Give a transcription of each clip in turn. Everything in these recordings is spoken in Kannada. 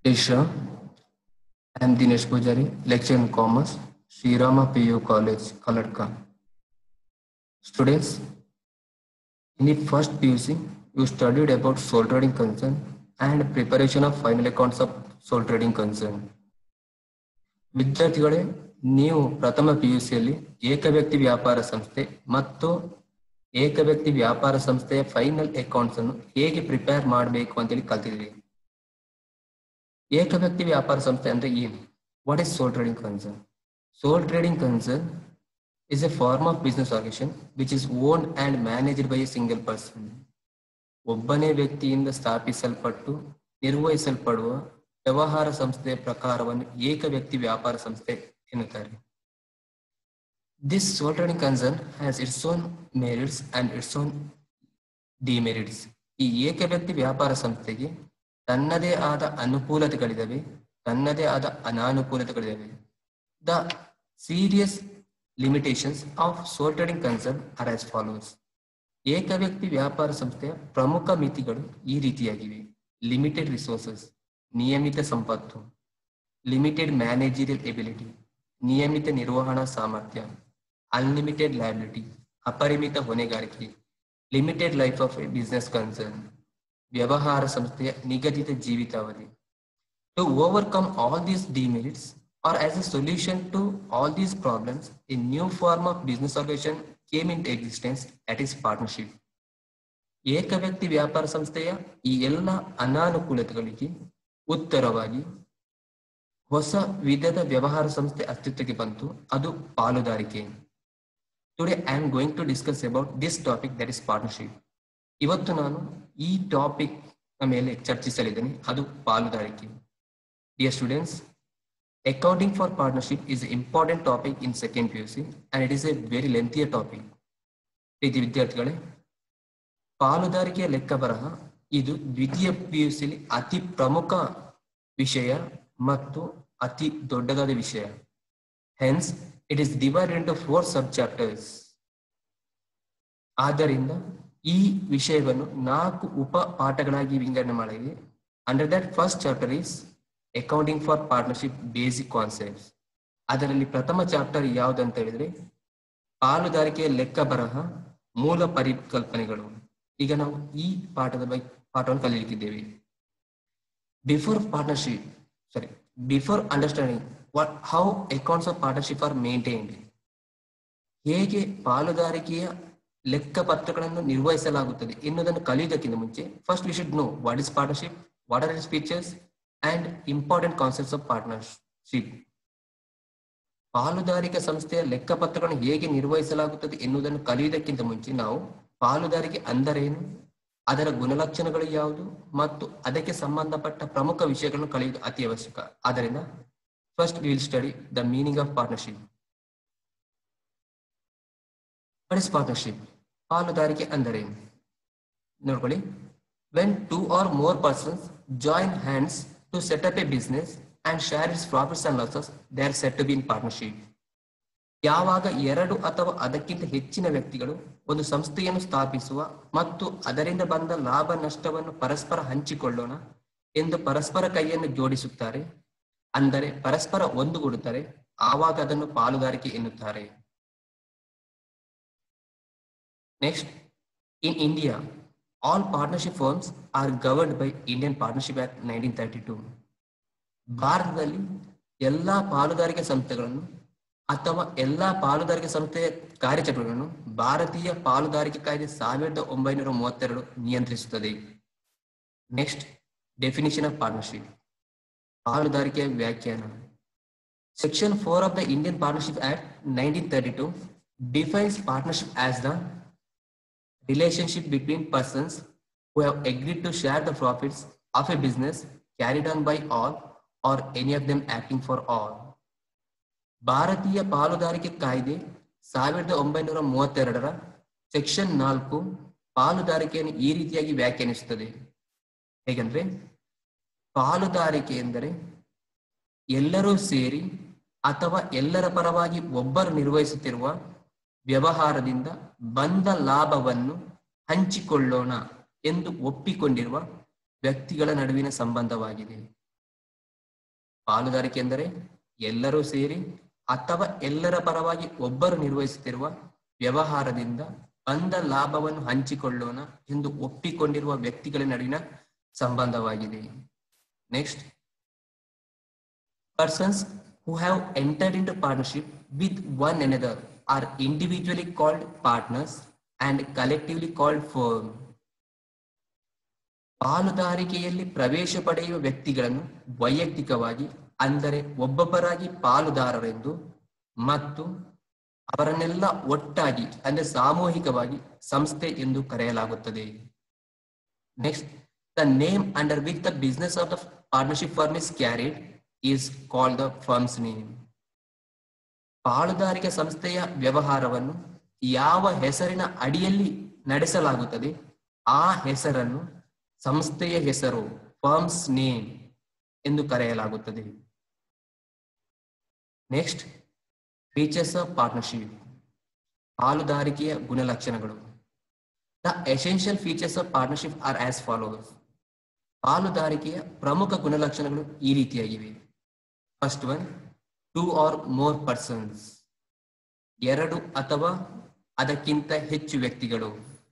Disha. I am Dinesh Pujari, lecturer in commerce, Sri Rama PU College, Kaladka. Students, in the first PUC, you studied about sole trading concern and preparation of final accounts of sole trading concern. ವಿದ್ಯಾರ್ಥಿಗಳೇ ನೀವು ಪ್ರಥಮ ಪಿಯುಸಿಯಲ್ಲಿ ಏಕವ್ಯಕ್ತಿ ವ್ಯಾಪಾರ ಸಂಸ್ಥೆ ಮತ್ತು ಏಕವ್ಯಕ್ತಿ ವ್ಯಾಪಾರ ಸಂಸ್ಥೆಯ ಫೈನಲ್ ಅಕೌಂಟ್ಸ್ ಅನ್ನು ಹೇಗೆ ಪ್ರಿಪೇರ್ ಮಾಡಬೇಕು ಅಂತೇಳಿ ಕಲ್ತಿದ್ದೀರಿ ಏಕವ್ಯಕ್ತಿ ವ್ಯಾಪಾರ ಸಂಸ್ಥೆ ಅಂದ್ರೆ ಏನು what is sole trading concern sole trading concern is a form of business organisation which is own and managed by a single person ಒಬ್ಬನೇ ವ್ಯಕ್ತಿಯಿಂದ ಸ್ಥಾಪಿಸಲ್ಪಟ್ಟು ನಿರ್ವಹಿಸಲ್ಪಡುವ ವ್ಯವಹಾರ ಸಂಸ್ಥೆಯ ಪ್ರಕಾರವನ್ನು ಏಕ ವ್ಯಕ್ತಿ ವ್ಯಾಪಾರ ಸಂಸ್ಥೆ ಎನ್ನುತ್ತಾರೆ this sole trading concern has its own merits and its own demerits ಈ ಏಕ ವ್ಯಕ್ತಿ ವ್ಯಾಪಾರ ಸಂಸ್ಥೆಗೆ ತನ್ನದೇ ಆದ ಅನುಕೂಲತೆಗಳಿದಾವೆ ತನ್ನದೇ ಆದ ಅನಾನುಕೂಲತೆಗಳಿದಾವೆ the serious limitations of sole trading concern are as follows ಏಕ ವ್ಯಕ್ತಿ ವ್ಯಾಪಾರ ಸಂಸ್ಥೆಯ ಪ್ರಮುಖ ಮಿತಿಗಳು ಈ ರೀತಿಯಾಗಿವೆ ಲಿಮಿಟೆಡ್ ರಿಸೋರ್ಸಸ್ ನಿಯಮಿತ ಸಂಪತ್ತು ಲಿಮಿಟೆಡ್ ಮ್ಯಾನೇಜರಿಯಲ್ ಎಬಿಲಿಟಿ ನಿಯಮಿತ ನಿರ್ವಹಣಾ ಸಾಮರ್ಥ್ಯ ಅನ್ಲಿಮಿಟೆಡ್ ಲಯಬಿಲಿಟಿ ಅಪರಿಮಿತ ಹೊಣೆಗಾರಿಕೆ limited life of a business concern ವ್ಯವಹಾರ ಸಂಸ್ಥೆಯ ನಿಗದಿತ ಜೀವಿತಾವಧಿ to overcome all these demerits are as a solution to all these problems a new form of business organisation came in existence at is partnership ಏಕ ವ್ಯಕ್ತಿ ವ್ಯಾಪಾರ ಸಂಸ್ಥೆಯ ಈ ಎಲ್ಲ ಅನಾನುಕೂಲತೆಗಳಿಗೆ ಉತ್ತರವಾಗಿ ಹೊಸ ವಿಧದ ವ್ಯವಹಾರ ಸಂಸ್ಥೆ ಅಸ್ತಿತ್ವಕ್ಕೆ ಬಂತು ಅದು ಪಾಲುದಾರಿಕೆ today I am going to discuss about this topic that is partnership ಇವತ್ತು ನಾನು ಈ ಟಾಪಿಕ್ ಮೇಲೆ ಚರ್ಚಿಸಲಿದ್ದೇನೆ ಅದು ಪಾಲುದಾರಿಕೆ dear students accounting for partnership is important topic in second P U C and it is a very lengthier topic ಪ್ರೀತಿ ವಿದ್ಯಾರ್ಥಿಗಳೇ ಪಾಲುದಾರಿಕೆಯ ಲೆಕ್ಕ ಬರಹ ಇದು ದ್ವಿತೀಯ ಪಿ ಯು ಸಿಲಿ ಅತಿ ಪ್ರಮುಖ ವಿಷಯ ಮತ್ತು ಅತಿ ದೊಡ್ಡದಾದ ವಿಷಯ hence it is divide into four sub chapters ಆದ್ದರಿಂದ ಈ ವಿಷಯವನ್ನು ನಾಲ್ಕು ಉಪ ಪಾಠಗಳಾಗಿ ವಿಂಗಡಣೆ ಮಾಡಿದೆ under that first chapter is accounting for partnership basic concepts ಅದರಲ್ಲಿ ಪ್ರಥಮ ಚಾಪ್ಟರ್ ಯಾವುದಂತ ಹೇಳಿದ್ರೆ ಪಾಲುದಾರಿಕೆಯ ಲೆಕ್ಕ ಬರಹ ಮೂಲ ಪರಿಕಲ್ಪನೆಗಳು ಈಗ ನಾವು ಈ ಪಾಠದ ಬಗ್ಗೆ ಪಾಠವನ್ನು ಕಲಿಯುತ್ತಿದ್ದೇವೆ before partnership sorry before understanding what how accounts of partnership are maintained ಹೇಗೆ ಪಾಲುದಾರಿಕೆಯ ಲೆಕ್ಕ ಪತ್ರಗಳನ್ನು ನಿರ್ವಹಿಸಲಾಗುತ್ತದೆ ಎನ್ನುವುದನ್ನು ಕಲಿಯುವುದಕ್ಕಿಂತ ಮುಂಚೆ first we should know what is partnership what are is features and important concepts of partnership ಪಾಲುದಾರಿಕೆ ಸಂಸ್ಥೆಯ ಲೆಕ್ಕ ಪತ್ರಗಳನ್ನು ಹೇಗೆ ನಿರ್ವಹಿಸಲಾಗುತ್ತದೆ ಎನ್ನುವುದನ್ನು ಕಲಿಯುವುದಕ್ಕಿಂತ ಮುಂಚೆ ನಾವು ಪಾಲುದಾರಿಕೆ ಅಂದರೇನು ಅದರ ಗುಣಲಕ್ಷಣಗಳು ಯಾವುದು ಮತ್ತು ಅದಕ್ಕೆ ಸಂಬಂಧಪಟ್ಟ ಪ್ರಮುಖ ವಿಷಯಗಳನ್ನು ಕಲಿಯುವುದು ಅತಿ ಅವಶ್ಯಕ ಆದ್ದರಿಂದ first will study the meaning of partnership what is partnership ಪಾಲುದಾರಿಕೆ ಅಂದರೇನು ನೋಡ್ಕೊಳ್ಳಿ when two or more persons join hands to set up a business and share its profits and losses they are set to be in partnership ಯಾವಾಗ ಎರಡು ಅಥವಾ ಅದಕ್ಕಿಂತ ಹೆಚ್ಚಿನ ವ್ಯಕ್ತಿಗಳು ಒಂದು ಸಂಸ್ಥೆಯನ್ನು ಸ್ಥಾಪಿಸುವ ಮತ್ತು ಅದರಿಂದ ಬಂದ ಲಾಭ ನಷ್ಟವನ್ನು ಪರಸ್ಪರ ಹಂಚಿಕೊಳ್ಳೋಣ ಎಂದು ಪರಸ್ಪರ ಕೈಯನ್ನು ಜೋಡಿಸುತ್ತಾರೆ ಅಂದರೆ ಪರಸ್ಪರ ಒಂದುಗೂಡುತ್ತಾರೆ ಆವಾಗ ಅದನ್ನು ಪಾಲುದಾರಿಕೆ ಎನ್ನುತ್ತಾರೆ next in India all partnership firms are governed by Indian partnership act nineteen thirty two ಭಾರತದಲ್ಲಿ ಎಲ್ಲಾ ಪಾಲುದಾರಿಕೆ ಸಂಸ್ಥೆಗಳನ್ನು ಅಥವಾ ಎಲ್ಲಾ ಪಾಲುದಾರಿಕೆ ಸಂಸ್ಥೆಯ ಕಾರ್ಯಚಟುವಟಿಕೆಗಳನ್ನು ಭಾರತೀಯ ಪಾಲುದಾರಿಕೆ ಕಾಯ್ದೆ ಸಾವಿರದ ಒಂಬೈನೂರ ಮೂವತ್ತೆರಡು ನಿಯಂತ್ರಿಸುತ್ತದೆ ನೆಕ್ಸ್ಟ್ ಡೆಫಿನಿಷನ್ ಆಫ್ ಪಾರ್ಟ್ನರ್ಶಿಪ್ ಪಾಲುದಾರಿಕೆಯ ವ್ಯಾಖ್ಯಾನ section four of the Indian partnership act nineteen thirty two defines partnership as the relationship between persons who have agreed to share the profits of a business carried on by all or any of them acting for all ಭಾರತೀಯ ಪಾಲುದಾರಿಕೆ ಕಾಯ್ದೆ ಸಾವಿರದ ಒಂಬೈನೂರ ಮೂವತ್ತೆರಡರ ಸೆಕ್ಷನ್ ನಾಲ್ಕು ಪಾಲುದಾರಿಕೆಯನ್ನು ಈ ರೀತಿಯಾಗಿ ವ್ಯಾಖ್ಯಾನಿಸುತ್ತದೆ ಹೇಗೆಂದ್ರೆ ಪಾಲುದಾರಿಕೆ ಎಂದರೆ ಎಲ್ಲರೂ ಸೇರಿ ಅಥವಾ ಎಲ್ಲರ ಪರವಾಗಿ ಒಬ್ಬರು ನಿರ್ವಹಿಸುತ್ತಿರುವ ವ್ಯವಹಾರದಿಂದ ಬಂದ ಲಾಭವನ್ನು ಹಂಚಿಕೊಳ್ಳೋಣ ಎಂದು ಒಪ್ಪಿಕೊಂಡಿರುವ ವ್ಯಕ್ತಿಗಳ ನಡುವಿನ ಸಂಬಂಧವಾಗಿದೆ ಪಾಲುದಾರಿಕೆ ಎಂದರೆ ಎಲ್ಲರೂ ಸೇರಿ ಅಥವಾ ಎಲ್ಲರ ಪರವಾಗಿ ಒಬ್ಬರು ನಿರ್ವಹಿಸುತ್ತಿರುವ ವ್ಯವಹಾರದಿಂದ ಬಂದ ಲಾಭವನ್ನು ಹಂಚಿಕೊಳ್ಳೋಣ ಎಂದು ಒಪ್ಪಿಕೊಂಡಿರುವ ವ್ಯಕ್ತಿಗಳ ನಡುವಿನ ಸಂಬಂಧವಾಗಿದೆ next persons who have entered into partnership with one another are individually called partners and collectively called firm. ಪಾಲುದಾರಿಕೆಯಲ್ಲಿ ಪ್ರವೇಶ ಪಡೆಯುವ ವ್ಯಕ್ತಿಗಳನ್ನು ವೈಯಕ್ತಿಕವಾಗಿ ಅಂದರೆ ಒಬ್ಬೊಬ್ಬರಾಗಿ ಪಾಲುದಾರರೆಂದು ಮತ್ತು ಅವರನ್ನೆಲ್ಲ ಒಟ್ಟಾಗಿ ಅಂದರೆ ಸಾಮೂಹಿಕವಾಗಿ ಸಂಸ್ಥೆ ಎಂದು ಕರೆಯಲಾಗುತ್ತದೆ next the name under which the business of the partnership firm is carried is called the firm's name ಪಾಲುದಾರಿಕೆ ಸಂಸ್ಥೆಯ ವ್ಯವಹಾರವನ್ನು ಯಾವ ಹೆಸರಿನ ಅಡಿಯಲ್ಲಿ ನಡೆಸಲಾಗುತ್ತದೆ ಆ ಹೆಸರನ್ನು ಸಂಸ್ಥೆಯ ಹೆಸರು ಫರ್ಮ್ಸ್ ನೇಮ್ ಎಂದು ಕರೆಯಲಾಗುತ್ತದೆ ನೆಕ್ಸ್ಟ್ ಫೀಚರ್ಸ್ ಆಫ್ ಪಾರ್ಟ್ನರ್ಶಿಪ್ ಪಾಲುದಾರಿಕೆಯ ಗುಣಲಕ್ಷಣಗಳು the essential features of partnership are as followers ಪಾಲುದಾರಿಕೆಯ ಪ್ರಮುಖ ಗುಣಲಕ್ಷಣಗಳು ಈ ರೀತಿಯಾಗಿವೆ first one two or more persons ಎರಡು ಅಥವಾ ಅದಕ್ಕಿಂತ ಹೆಚ್ಚು ವ್ಯಕ್ತಿಗಳು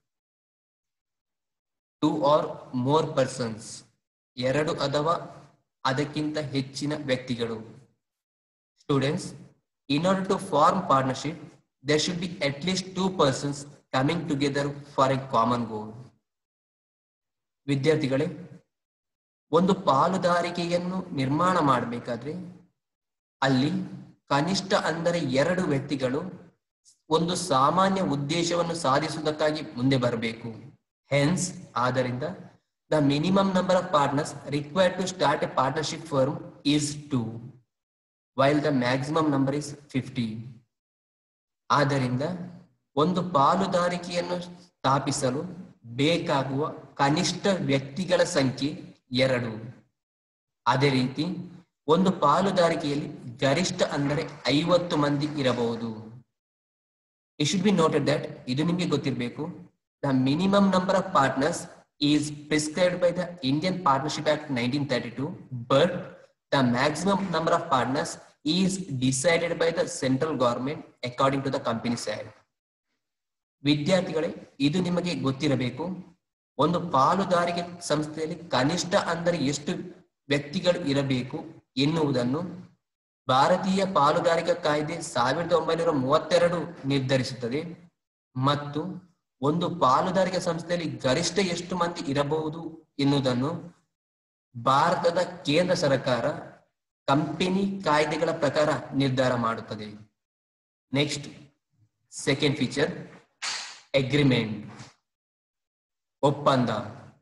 ಟೂ ಆರ್ ಮೋರ್ ಪರ್ಸನ್ಸ್ ಎರಡು ಅಥವಾ ಅದಕ್ಕಿಂತ ಹೆಚ್ಚಿನ ವ್ಯಕ್ತಿಗಳು students in order to form partnership there should be at least two persons coming together for a common goal ವಿದ್ಯಾರ್ಥಿಗಳೇ ಒಂದು ಪಾಲುದಾರಿಕೆಯನ್ನು ನಿರ್ಮಾಣ ಮಾಡಬೇಕಾದ್ರೆ ಅಲ್ಲಿ ಕನಿಷ್ಠ ಅಂದರೆ ಎರಡು ವ್ಯಕ್ತಿಗಳು ಒಂದು ಸಾಮಾನ್ಯ ಉದ್ದೇಶವನ್ನು ಸಾಧಿಸುವುದಕ್ಕಾಗಿ ಮುಂದೆ ಬರಬೇಕು ಹೆನ್ಸ್ ಆದ್ದರಿಂದ the minimum number of partners required to start a partnership firm is two while the maximum number is fifty ಆದ್ದರಿಂದ ಒಂದು ಪಾಲುದಾರಿಕೆಯನ್ನು ಸ್ಥಾಪಿಸಲು ಬೇಕಾಗುವ ಕನಿಷ್ಠ ವ್ಯಕ್ತಿಗಳ ಸಂಖ್ಯೆ ಎರಡು ಅದೇ ರೀತಿ ಒಂದು ಪಾಲುದಾರಿಕೆಯಲ್ಲಿ ಗರಿಷ್ಠ ಅಂದರೆ ಐವತ್ತು ಮಂದಿ ಇರಬಹುದು it should be noted that ಇದು ನಿಮಗೆ ಗೊತ್ತಿರಬೇಕು the minimum number of partners is prescribed by the Indian partnership act nineteen thirty two but the maximum number of partners is decided by the central government according to the companies act ವಿದ್ಯಾರ್ಥಿಗಳೇ ಇದು ನಿಮಗೆ ಗೊತ್ತಿರಬೇಕು ಒಂದು ಪಾಲುದಾರಿಕೆ ಸಂಸ್ಥೆಯಲ್ಲಿ ಕನಿಷ್ಠ ಅಂದರೆ ಎಷ್ಟು ವ್ಯಕ್ತಿಗಳು ಇರಬೇಕು ಎನ್ನುವುದನ್ನು ಭಾರತೀಯ ಪಾಲುದಾರಿಕಾ ಕಾಯ್ದೆ ಸಾವಿರದ ಒಂಬೈನೂರ ಮೂವತ್ತೆರಡು ನಿರ್ಧರಿಸುತ್ತದೆ ಮತ್ತು ಒಂದು ಪಾಲುದಾರಿಕೆ ಸಂಸ್ಥೆಯಲ್ಲಿ ಗರಿಷ್ಠ ಎಷ್ಟು ಮಂದಿ ಇರಬಹುದು ಎನ್ನುವುದನ್ನು ಭಾರತದ ಕೇಂದ್ರ ಸರ್ಕಾರ ಕಂಪನಿ ಕಾಯ್ದೆಗಳ ಪ್ರಕಾರ ನಿರ್ಧಾರ ಮಾಡುತ್ತದೆ ನೆಕ್ಸ್ಟ್ ಸೆಕೆಂಡ್ ಫೀಚರ್ ಅಗ್ರಿಮೆಂಟ್ ಒಪ್ಪಂದ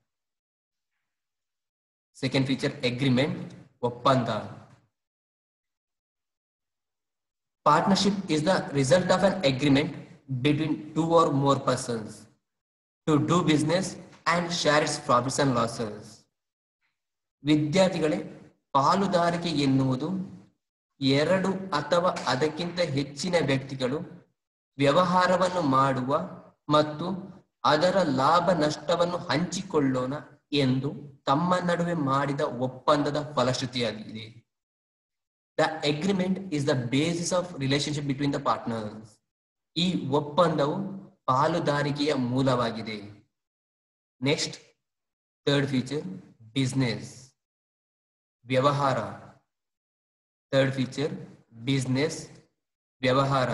ಸೆಕೆಂಡ್ ಫೀಚರ್ ಅಗ್ರಿಮೆಂಟ್ ಒಪ್ಪಂದ partnership is the result of an agreement between two or more persons to do business and share its profits and losses ವಿದ್ಯಾರ್ಥಿಗಳೇ ಪಾಲುದಾರಿಕೆ ಎನ್ನುವುದು ಎರಡು ಅಥವಾ ಅದಕ್ಕಿಂತ ಹೆಚ್ಚಿನ ವ್ಯಕ್ತಿಗಳು ವ್ಯವಹಾರವನ್ನು ಮಾಡುವ ಮತ್ತು ಅದರ ಲಾಭ ನಷ್ಟವನ್ನು ಹಂಚಿಕೊಳ್ಳೋಣ ಎಂದು ತಮ್ಮ ನಡುವೆ ಮಾಡಿದ ಒಪ್ಪಂದದ ಫಲಶ್ರುತಿಯಾಗಿದೆ the agreement is the basis of relationship between the partners ಈ ಒಪ್ಪಂದವು ಪಾಲುದಾರಿಕೆಯ ಮೂಲವಾಗಿದೆ ನೆಕ್ಸ್ಟ್ ಥರ್ಡ್ ಫೀಚರ್ ಬಿಸ್ನೆಸ್ ವ್ಯವಹಾರ ಥರ್ಡ್ ಫೀಚರ್ ಬಿಸ್ನೆಸ್ ವ್ಯವಹಾರ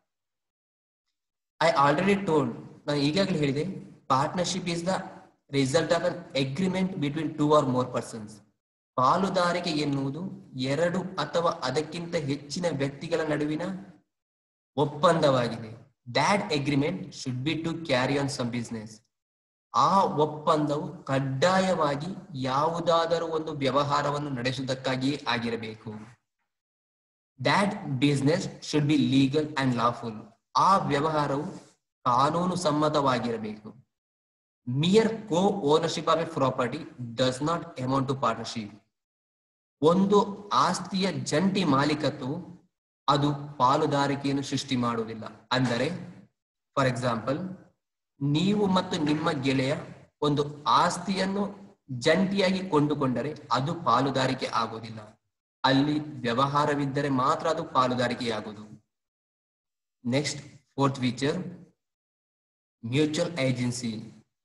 ಐ ಆಲ್ರೆಡಿ ಟೋಲ್ಡ್ ನಾನು ಈಗಾಗಲೇ ಹೇಳಿದೆ partnership is the result of an agreement between two or more persons ಪಾಲುದಾರಿಕೆ ಎನ್ನುವುದು ಎರಡು ಅಥವಾ ಅದಕ್ಕಿಂತ ಹೆಚ್ಚಿನ ವ್ಯಕ್ತಿಗಳ ನಡುವಿನ ಒಪ್ಪಂದವಾಗಿದೆ that agreement should be to carry on some business ಆ ಒಪ್ಪಂದವು ಕಡ್ಡಾಯವಾಗಿ ಯಾವುದಾದರೂ ಒಂದು ವ್ಯವಹಾರವನ್ನು ನಡೆಸುವುದಕ್ಕಾಗಿಯೇ ಆಗಿರಬೇಕು that business should be legal and lawful ಆ ವ್ಯವಹಾರವು ಕಾನೂನು ಸಮ್ಮತವಾಗಿರಬೇಕು mere co ownership of a property does not amount to partnership ಒಂದು ಆಸ್ತಿಯ ಜಂಟಿ ಮಾಲೀಕತ್ವವು ಅದು ಪಾಲುದಾರಿಕೆಯನ್ನು ಸೃಷ್ಟಿ ಮಾಡುವುದಿಲ್ಲ ಅಂದರೆ ಫಾರ್ ಎಕ್ಸಾಂಪಲ್ ನೀವು ಮತ್ತು ನಿಮ್ಮ ಗೆಳೆಯ ಒಂದು ಆಸ್ತಿಯನ್ನು ಜಂಟಿಯಾಗಿ ಕೊಂಡುಕೊಂಡರೆ ಅದು ಪಾಲುದಾರಿಕೆ ಆಗುವುದಿಲ್ಲ ಅಲ್ಲಿ ವ್ಯವಹಾರವಿದ್ದರೆ ಮಾತ್ರ ಅದು ಪಾಲುದಾರಿಕೆಯಾಗುವುದು next fourth feature mutual agency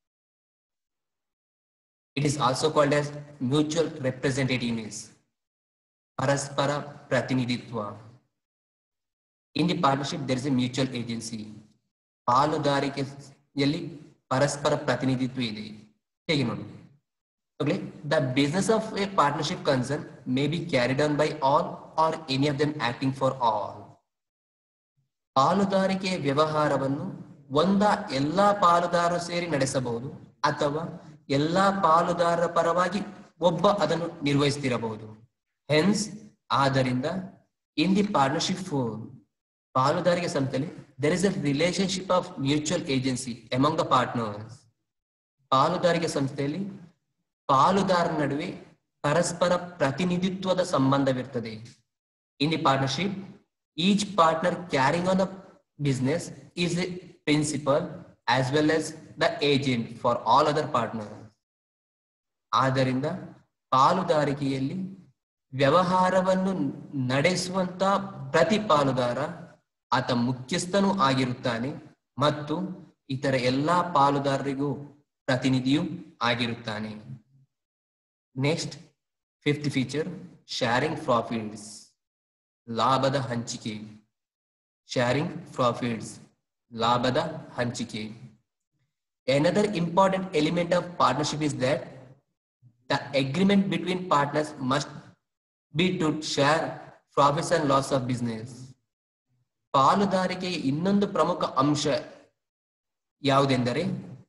It is also called as mutual representativeness. ಪರಸ್ಪರ ಪ್ರತಿನಿಧಿತ್ವ in the partnership there is a mutual agency ಪಾಲುದಾರಿಕೆಯಲ್ಲಿ ಪರಸ್ಪರ ಪ್ರತಿನಿಧಿತ್ವ ಇದೆ ಹೇಗೆ ನೋಡಿ Okay, the business of a partnership concern may be carried on by all or any of them acting for all. ಪಾಲುದಾರಿಕೆ ವ್ಯವಹಾರವನ್ನು ಒಂದ ಎಲ್ಲಾ ಪಾಲುದಾರರು ಸೇರಿ ನಡೆಸಬಹುದು ಅಥವಾ ಎಲ್ಲಾ ಪಾಲುದಾರರ ಪರವಾಗಿ ಒಬ್ಬ ಅದನ್ನು ನಿರ್ವಹಿಸ್ತಿರಬಹುದು ಹೆನ್ಸ್ ಆದ್ದರಿಂದ ಇನ್ ದಿ ಪಾರ್ಟ್ನರ್ಶಿಪ್ ಫೋರ್ ಪಾಲುದಾರಿಕೆ ಸಂಸ್ಥೆಯಲ್ಲಿ there is a relationship of mutual agency among the partners ಪಾಲುದಾರಿಕೆ ಸಂಸ್ಥೆಯಲ್ಲಿ ಪಾಲುದಾರರ ನಡುವೆ ಪರಸ್ಪರ ಪ್ರತಿನಿಧಿತ್ವದ ಸಂಬಂಧವಿರ್ತದೆ in the partnership each partner carrying on the business is a principal as well as the agent for all other partner ಆದ್ದರಿಂದ ಪಾಲುದಾರಿಕೆಯಲ್ಲಿ ವ್ಯವಹಾರವನ್ನು ನಡೆಸುವಂತ ಪ್ರತಿ ಪಾಲುದಾರ ಆತ ಮುಖ್ಯಸ್ಥನೂ ಆಗಿರುತ್ತಾನೆ ಮತ್ತು ಇತರ ಎಲ್ಲಾ ಪಾಲುದಾರರಿಗೂ ಪ್ರತಿನಿಧಿಯೂ ಆಗಿರುತ್ತಾನೆ next fifth feature sharing profits ಲಾಭದ ಹಂಚಿಕೆ ಶಾರಿಂಗ್ ಪ್ರಾಫಿಟ್ಸ್ ಲಾಭದ ಹಂಚಿಕೆ Another important element of partnership is that the agreement between partners must be to share profits and loss of business. ಪಾಲುದಾರಿಕೆಯ ಇನ್ನೊಂದು ಪ್ರಮುಖ ಅಂಶ ಯಾವುದೆಂದರೆ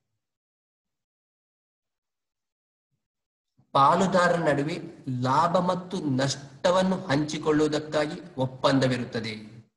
ಪಾಲುದಾರರ ನಡುವೆ ಲಾಭ ಮತ್ತು ನಷ್ಟವನ್ನು ಹಂಚಿಕೊಳ್ಳುವುದಕ್ಕಾಗಿ ಒಪ್ಪಂದವಿರುತ್ತದೆ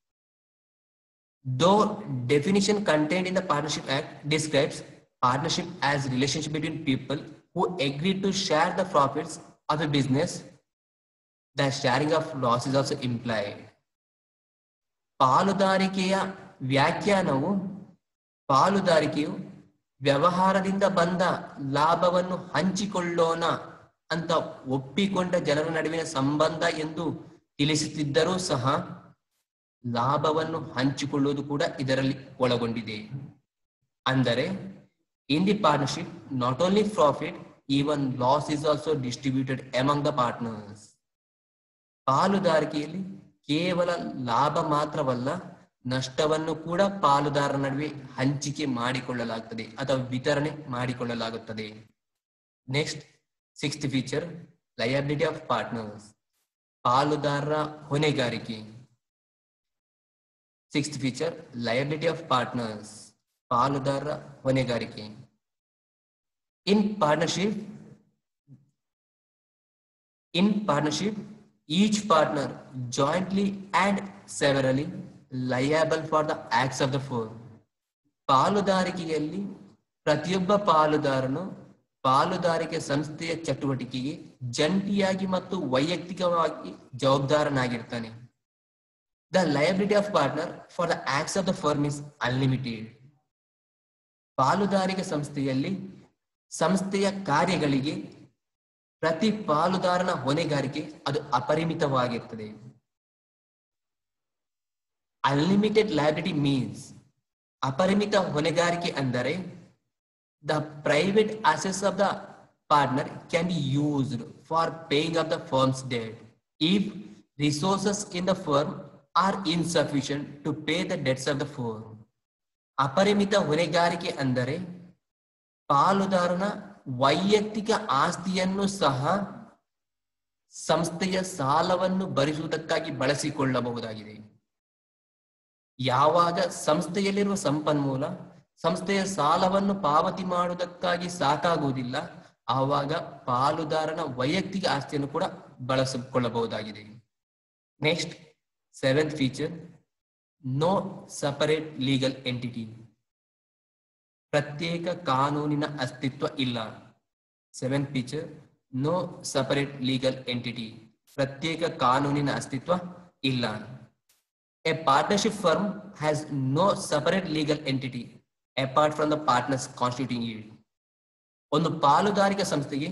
though definition content in the partnership act describes partnership as relationship between people who agree to share the profits of a business the sharing of loss is also implied ಪಾಲುದಾರಿಕೆಯ ವ್ಯಾಖ್ಯಾನವು ಪಾಲುದಾರಿಕೆಯು ವ್ಯವಹಾರದಿಂದ ಬಂದ ಲಾಭವನ್ನು ಹಂಚಿಕೊಳ್ಳೋಣ ಅಂತ ಒಪ್ಪಿಕೊಂಡ ಜನರ ನಡುವಿನ ಸಂಬಂಧ ಎಂದು ತಿಳಿಸುತ್ತಿದ್ದರೂ ಸಹ ಲಾಭವನ್ನು ಹಂಚಿಕೊಳ್ಳುವುದು ಕೂಡ ಇದರಲ್ಲಿ ಒಳಗೊಂಡಿದೆ ಅಂದರೆ In the partnership, not only profit, even loss is also distributed among the partners. ಪಾಲುದಾರಿಕೆಯಲ್ಲಿ ಕೇವಲ ಲಾಭ ಮಾತ್ರವಲ್ಲ ನಷ್ಟವನ್ನು ಕೂಡ ಪಾಲುದಾರರ ನಡುವೆ ಹಂಚಿಕೆ ಮಾಡಿಕೊಳ್ಳಲಾಗುತ್ತದೆ ಅಥವಾ ವಿತರಣೆ ಮಾಡಿಕೊಳ್ಳಲಾಗುತ್ತದೆ next sixth feature liability of partners ಪಾಲುದಾರರ ಹೊಣೆಗಾರಿಕೆ sixth feature liability of partners ಪಾಲುದಾರರ ಹೊಣೆಗಾರಿಕೆ in partnership in partnership each partner jointly and severally liable for the acts of the firm ಪಾಲುದಾರಿಕೆಯಲ್ಲಿ ಪ್ರತಿಯೊಬ್ಬ ಪಾಲುದಾರನು ಪಾಲುದಾರಿಕೆ ಸಂಸ್ಥೆಯ ಚಟುವಟಿಕೆಗೆ ಜಂಟಿಯಾಗಿ ಮತ್ತು ವೈಯಕ್ತಿಕವಾಗಿ ಜವಾಬ್ದಾರನಾಗಿರ್ತಾನೆ the liability of partner for the acts of the firm is unlimited ಪಾಲುದಾರಿಕೆ ಸಂಸ್ಥೆಯಲ್ಲಿ ಸಂಸ್ಥೆಯ ಕಾರ್ಯಗಳಿಗೆ ಪ್ರತಿ ಪಾಲುದಾರನ ಹೊಣೆಗಾರಿಕೆ ಅದು ಅಪರಿಮಿತವಾಗಿರ್ತದೆ ಅನ್ಲಿಮಿಟೆಡ್ ಲಯಬಿಲಿಟಿ ಮೀನ್ಸ್ ಅಪರಿಮಿತ ಹೊಣೆಗಾರಿಕೆ ಅಂದರೆ ದ ಪ್ರೈವೇಟ್ ಅಸೆಸ್ of the partner can be used for paying of the firms debt if resources in the firm are insufficient to pay the debts of the firm ಅಪರಿಮಿತ ಹೊಣೆಗಾರಿಕೆ ಅಂದರೆ ಪಾಲುದಾರನ ವೈಯಕ್ತಿಕ ಆಸ್ತಿಯನ್ನು ಸಹ ಸಂಸ್ಥೆಯ ಸಾಲವನ್ನು ಭರಿಸುವುದಕ್ಕಾಗಿ ಬಳಸಿಕೊಳ್ಳಬಹುದಾಗಿದೆ ಯಾವಾಗ ಸಂಸ್ಥೆಯಲ್ಲಿರುವ ಸಂಪನ್ಮೂಲ ಸಂಸ್ಥೆಯ ಸಾಲವನ್ನು ಪಾವತಿ ಮಾಡುವುದಕ್ಕಾಗಿ ಸಾಕಾಗುವುದಿಲ್ಲ ಆವಾಗ ಪಾಲುದಾರನ ವೈಯಕ್ತಿಕ ಆಸ್ತಿಯನ್ನು ಕೂಡ ಬಳಸಿಕೊಳ್ಳಬಹುದಾಗಿದೆ next seventh feature no separate legal entity ಪ್ರತ್ಯೇಕ ಕಾನೂನಿನ ಅಸ್ತಿತ್ವ ಇಲ್ಲ seventh feature no separate legal entity ಪ್ರತ್ಯೇಕ ಕಾನೂನಿನ ಅಸ್ತಿತ್ವ ಇಲ್ಲ a partnership firm has no separate legal entity apart from the partners constituting it ಒಂದು ಪಾಲುದಾರಿಕೆ ಸಂಸ್ಥೆಗೆ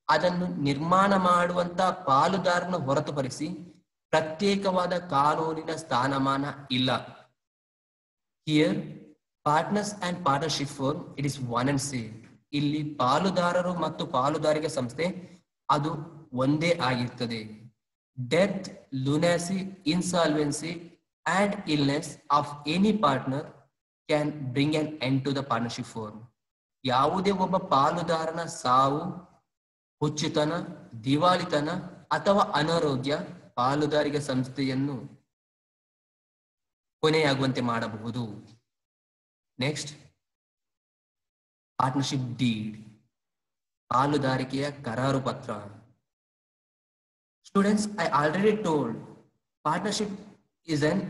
ಅದನ್ನು ನಿರ್ಮಾಣ ಮಾಡುವಂತ ಪಾಲುದಾರನ ಹೊರತುಪಡಿಸಿ ಪ್ರತ್ಯೇಕವಾದ ಕಾನೂನಿನ ಸ್ಥಾನಮಾನ ಇಲ್ಲ here partners and partnership firm it is one and same ಇಲ್ಲಿ ಪಾಲುದಾರರು ಮತ್ತು ಪಾಲುದಾರಿಕೆ ಸಂಸ್ಥೆ ಅದು ಒಂದೇ ಆಗಿರ್ತದೆ death lunacy insolvency and illness of any partner can bring an end to the partnership firm ಯಾವುದೇ ಒಬ್ಬ ಪಾಲುದಾರನ ಸಾವು ಹುಚ್ಚುತನ ದಿವಾಳಿತನ ಅಥವಾ ಅನಾರೋಗ್ಯ ಪಾಲುದಾರಿಕೆ ಸಂಸ್ಥೆಯನ್ನು ಕೊನೆಯಾಗುವಂತೆ ಮಾಡಬಹುದು ನೆಕ್ಸ್ಟ್ ಪಾರ್ಟ್ನರ್ಶಿಪ್ ಡೀಡ್ ಪಾಲುದಾರಿಕೆಯ ಕರಾರು ಪತ್ರ students I already told partnership is an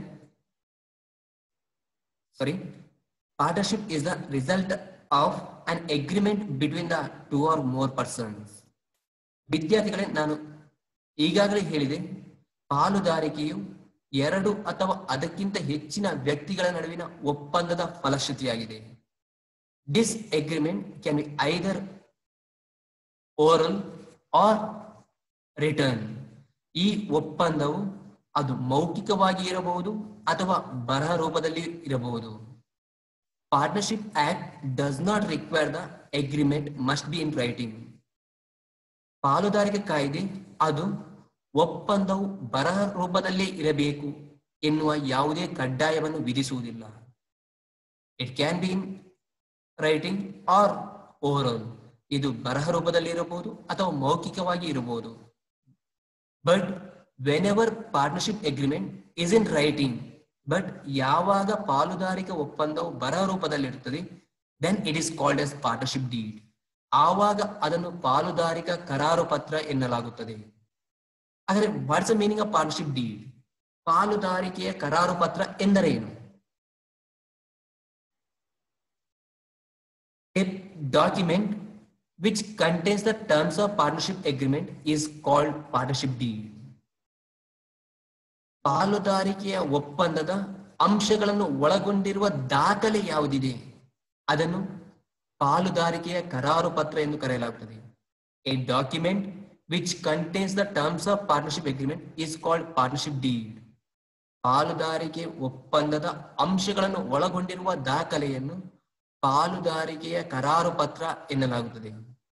sorry partnership is the result of an agreement between the two or more persons ವಿದ್ಯಾರ್ಥಿಗಳೇ ನಾನು ಈಗಾಗಲೇ ಹೇಳಿದೆ ಪಾಲುದಾರಿಕೆಯು ಎರಡು ಅಥವಾ ಅದಕ್ಕಿಂತ ಹೆಚ್ಚಿನ ವ್ಯಕ್ತಿಗಳ ನಡುವಿನ ಒಪ್ಪಂದದ ಫಲಶ್ರುತಿಯಾಗಿದೆ this agreement can be either oral or written ಈ ಒಪ್ಪಂದವು ಅದು ಮೌಖಿಕವಾಗಿ ಇರಬಹುದು ಅಥವಾ ಬರಹ ರೂಪದಲ್ಲಿ ಇರಬಹುದು partnership act does not require the agreement must be in writing ಪಾಲುದಾರಿಕೆ ಕಾಯ್ದೆ ಅದು ಒಪ್ಪಂದವು ಬರಹ ರೂಪದಲ್ಲೇ ಇರಬೇಕು ಎನ್ನುವ ಯಾವುದೇ ಕಡ್ಡಾಯವನ್ನು ವಿಧಿಸುವುದಿಲ್ಲ it can be in writing or oral ಇದು ಬರಹ ರೂಪದಲ್ಲಿ ಇರಬಹುದು ಅಥವಾ ಮೌಖಿಕವಾಗಿ ಇರಬಹುದು but whenever partnership agreement is in writing but ಯಾವಾಗ ಪಾಲುದಾರಿಕೆ ಒಪ್ಪಂದವು ಬರಹ ರೂಪದಲ್ಲಿರುತ್ತದೆ then it is called as partnership deed ಆವಾಗ ಅದನ್ನು ಪಾಲುದಾರಿಕಾ ಕರಾರು ಪತ್ರ ಎನ್ನಲಾಗುತ್ತದೆ ಆದರೆ what's the meaning of partnership deed ಪಾಲುದಾರಿಕೆಯ ಕರಾರು ಪತ್ರ ಎಂದರೇನು A document which contains the terms of partnership agreement is called partnership deed. ಪಾಲುದಾರಿಕೆಯ ಒಪ್ಪಂದದ ಅಂಶಗಳನ್ನು ಒಳಗೊಂಡಿರುವ ದಾಖಲೆ ಯಾವುದಿದೆ ಅದನ್ನು ಪಾಲುದಾರಿಕೆಯ ಕರಾರು ಪತ್ರ ಎಂದು ಕರೆಯಲಾಗುತ್ತದೆ a document which contains the terms of partnership agreement is called partnership deed ಪಾಲುದಾರಿಕೆ ಒಪ್ಪಂದದ ಅಂಶಗಳನ್ನು ಒಳಗೊಂಡಿರುವ ದಾಖಲೆಯನ್ನು ಪಾಲುದಾರಿಕೆಯ ಕರಾರು ಪತ್ರ ಎನ್ನಲಾಗುತ್ತದೆ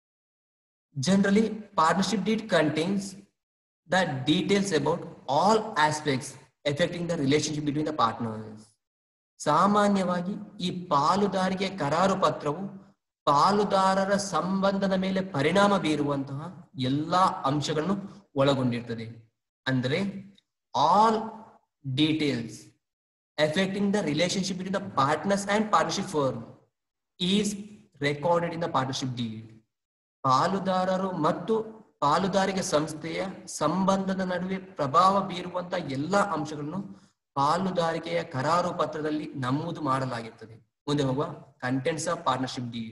generally partnership deed contains the details about all aspects affecting the relationship between the partners ಸಾಮಾನ್ಯವಾಗಿ ಈ ಪಾಲುದಾರಿಕೆ ಕರಾರು ಪತ್ರವು ಪಾಲುದಾರರ ಸಂಬಂಧದ ಮೇಲೆ ಪರಿಣಾಮ ಬೀರುವಂತಹ ಎಲ್ಲಾ ಅಂಶಗಳನ್ನು ಒಳಗೊಂಡಿರ್ತದೆ ಅಂದರೆ all details affecting the relationship between the partners and partnership firm is recorded in the partnership deed. ಪಾಲುದಾರರು ಮತ್ತು ಪಾಲುದಾರಿಕೆ ಸಂಸ್ಥೆಯ ಸಂಬಂಧದ ನಡುವೆ ಪ್ರಭಾವ ಬೀರುವಂತ ಎಲ್ಲಾ ಅಂಶಗಳನ್ನು ಪಾಲುದಾರಿಕೆಯ ಕರಾರು ಪತ್ರದಲ್ಲಿ ನಮೂದು ಮಾಡಲಾಗಿರ್ತದೆ ಮುಂದೆ ಹೋಗುವ ಕಂಟೆಂಟ್ಸ್ ಆಫ್ ಪಾರ್ಟ್ನರ್ಶಿಪ್ ಡೀಡ್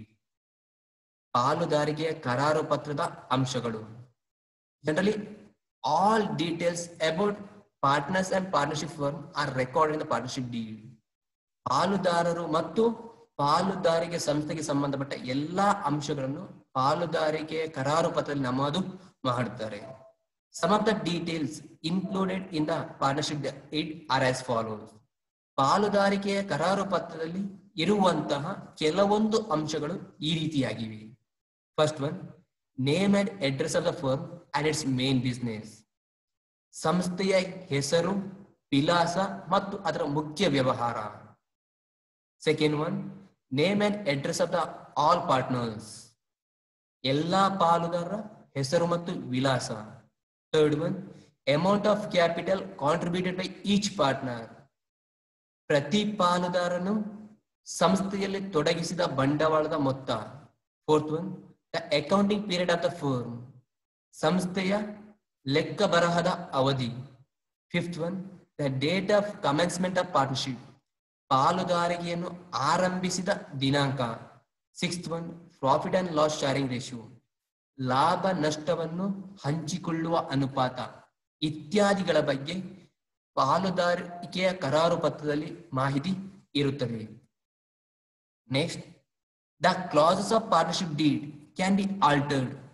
ಪಾಲುದಾರಿಕೆಯ ಕರಾರು ಪತ್ರದ ಅಂಶಗಳು generally all details about partners and partnership firm are record in the partnership deed ಪಾಲುದಾರರು ಮತ್ತು ಪಾಲುದಾರಿಕೆ ಸಂಸ್ಥೆಗೆ ಸಂಬಂಧಪಟ್ಟ ಎಲ್ಲಾ ಅಂಶಗಳನ್ನು ಪಾಲುದಾರಿಕೆಯ ಕರಾರು ಪತ್ರದಲ್ಲಿ ನಮೂದು ಮಾಡುತ್ತಾರೆ some of the details included in the partnership it are as follows ಪಾಲುದಾರಿಕೆಯ ಕರಾರು ಪತ್ರದಲ್ಲಿ ಇರುವಂತಹ ಕೆಲವೊಂದು ಅಂಶಗಳು ಈ ರೀತಿಯಾಗಿವೆ first one name and address of the firm and its main business ಸಂಸ್ಥೆಯ ಹೆಸರು ವಿಳಾಸ ಮತ್ತು ಅದರ ಮುಖ್ಯ ವ್ಯವಹಾರ second one name and address of the all partners ಎಲ್ಲಾ ಪಾಲುದಾರರ ಹೆಸರು ಮತ್ತು ವಿಳಾಸ third one amount of capital contributed by each partner ಪ್ರತಿ ಪಾಲುದಾರನು ಸಂಸ್ಥೆಯಲ್ಲಿ ತೊಡಗಿಸಿದ ಬಂಡವಾಳದ ಮೊತ್ತ fourth one the accounting period of the firm ಸಂಸ್ಥೆಯ ಲೆಕ್ಕ ಬರಹದ ಅವಧಿ fifth one the date of commencement of partnership ಪಾಲುದಾರಿಕೆಯನ್ನು ಆರಂಭಿಸಿದ ದಿನಾಂಕ sixth one profit and loss sharing ratio ಲಾಭ ನಷ್ಟವನ್ನು ಹಂಚಿಕೊಳ್ಳುವ ಅನುಪಾತ ಇತ್ಯಾದಿಗಳ ಬಗ್ಗೆ ಪಾಲುದಾರಿಕೆಯ ಕರಾರು ಪತ್ರದಲ್ಲಿ ಮಾಹಿತಿ ಇರುತ್ತದೆ next the clauses of partnership deed can be altered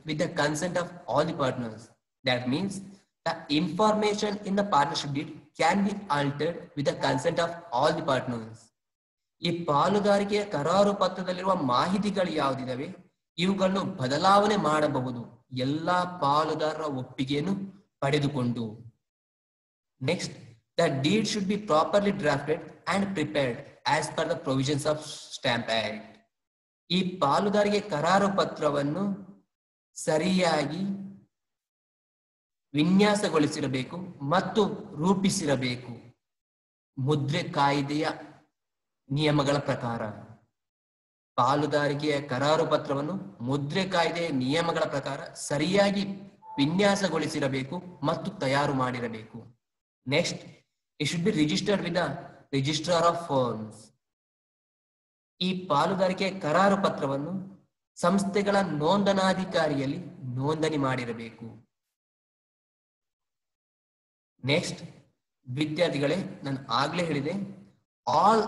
with the consent of all the partners. That means the information in the partnership deed can be altered with the consent of all the partners. ಈ ಪಾಲುದಾರಿಕೆಯ ಕರಾರು ಪತ್ರದಲ್ಲಿರುವ ಮಾಹಿತಿಗಳು ಯಾವುದಿದಾವೆ ಇವುಗಳನ್ನು ಬದಲಾವಣೆ ಮಾಡಬಹುದು ಎಲ್ಲಾ ಪಾಲುದಾರರ ಒಪ್ಪಿಗೆಯನ್ನು ಪಡೆದುಕೊಂಡು next the deed should be properly drafted and prepared as per the provisions of stamp act ಈ ಪಾಲುದಾರಿಕೆ ಕರಾರು ಪತ್ರವನ್ನು ಸರಿಯಾಗಿ ವಿನ್ಯಾಸಗೊಳಿಸಿರಬೇಕು ಮತ್ತು ರೂಪಿಸಿರಬೇಕು ಮುದ್ರೆ ಕಾಯ್ದೆಯ ನಿಯಮಗಳ ಪ್ರಕಾರ ಪಾಲುದಾರಿಕೆಯ ಕರಾರು ಪತ್ರವನ್ನು ಮುದ್ರೆ ಕಾಯ್ದೆಯ ನಿಯಮಗಳ ಪ್ರಕಾರ ಸರಿಯಾಗಿ ವಿನ್ಯಾಸಗೊಳಿಸಿರಬೇಕು ಮತ್ತು ತಯಾರು ಮಾಡಿರಬೇಕು next it should be registered with the registrar of firms ಈ ಪಾಲುದಾರಿಕೆ ಕರಾರು ಪತ್ರವನ್ನು ಸಂಸ್ಥೆಗಳ ನೋಂದಣಾಧಿಕಾರಿಯಲ್ಲಿ ನೋಂದಣಿ ಮಾಡಿರಬೇಕು ನೆಕ್ಸ್ಟ್ ವಿದ್ಯಾರ್ಥಿಗಳೇ ನಾನು ಆಗ್ಲೇ ಹೇಳಿದೆ all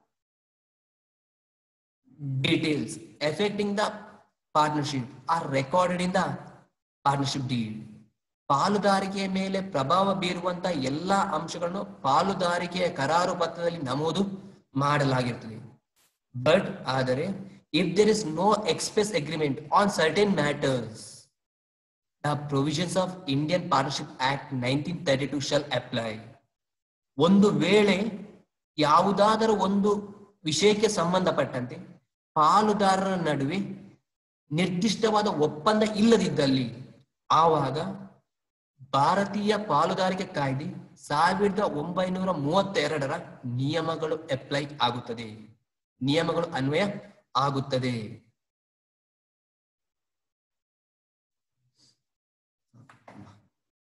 details affecting the partnership are recorded in the partnership deed ಪಾಲುದಾರಿಕೆಯ ಮೇಲೆ ಪ್ರಭಾವ ಬೀರುವಂತ ಎಲ್ಲಾ ಅಂಶಗಳನ್ನು ಪಾಲುದಾರಿಕೆಯ ಕರಾರು ಪತ್ರದಲ್ಲಿ ನಮೂದು ಮಾಡಲಾಗಿರುತ್ತದೆ ಬಟ್ ಆದರೆ if there is no express agreement on certain matters the provisions of Indian partnership act nineteen thirty two shall apply ಒಂದು ವೇಳೆ ಯಾವುದಾದರೂ ಒಂದು ವಿಷಯಕ್ಕೆ ಸಂಬಂಧಪಟ್ಟಂತೆ ಪಾಲುದಾರರ ನಡುವೆ ನಿರ್ದಿಷ್ಟವಾದ ಒಪ್ಪಂದ ಇಲ್ಲದಿದ್ದಲ್ಲಿ ಆವಾಗ ಭಾರತೀಯ ಪಾಲುದಾರಿಕೆ ಕಾಯ್ದೆ ಸಾವಿರದ ಒಂಬೈನೂರ ಮೂವತ್ತೆರಡರ ನಿಯಮಗಳು ಅಪ್ಲೈ ಆಗುತ್ತದೆ ನಿಯಮಗಳು ಅನ್ವಯ ಆಗುತ್ತದೆ